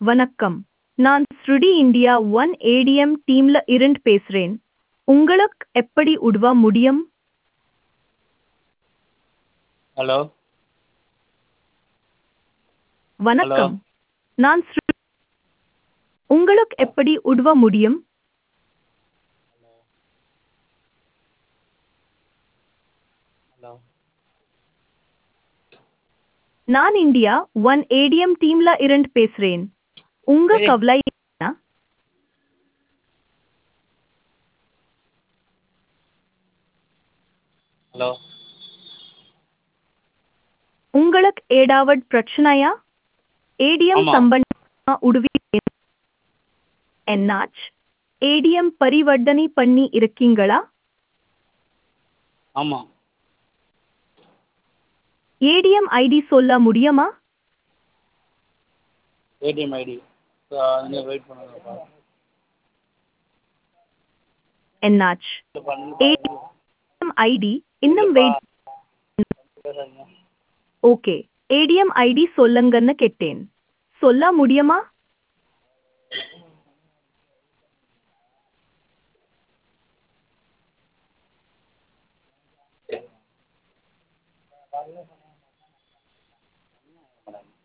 வணக்கம் நான் ஸ்ருடி இந்தியா ஒன் ஏடிஎம் டீம்ல இருந்து பேசுறேன் உங்களுக்கு எப்படி உதவ முடியும் ஹலோ வணக்கம் நான் ஸ்ரு- உங்களுக்கு எப்படி உதவ முடியும் ஹலோ நான் இந்தியா ஒன் ஏடிஎம் டீம்ல இருந்து பேசுறேன் உங்க சரி. கவலை என்ன? ஹலோ உங்களுக்கு ஏதாவது பிரச்சனையா ஏடிஎம் ஆமா. சம்பந்தமா உதவி வேணும். என்னாச்சு ஏடிஎம் பரிவர்த்தனை பண்ணி இருக்கீங்களா ஆமாம் ஏடிஎம் ஐடி சொல்ல முடியுமா ஏடிஎம் ஐடி நீங்கள் வெயிட் பண்ணுங்கப்பா என்னாச்சு ஏடிஎம் ஐடி இன்னும் வெயிட் பேசாதீங்க ஓகே ஏடிஎம் ஐடி சொல்லுங்கன்னு கேட்டேன் சொல்ல முடியுமா மேடம்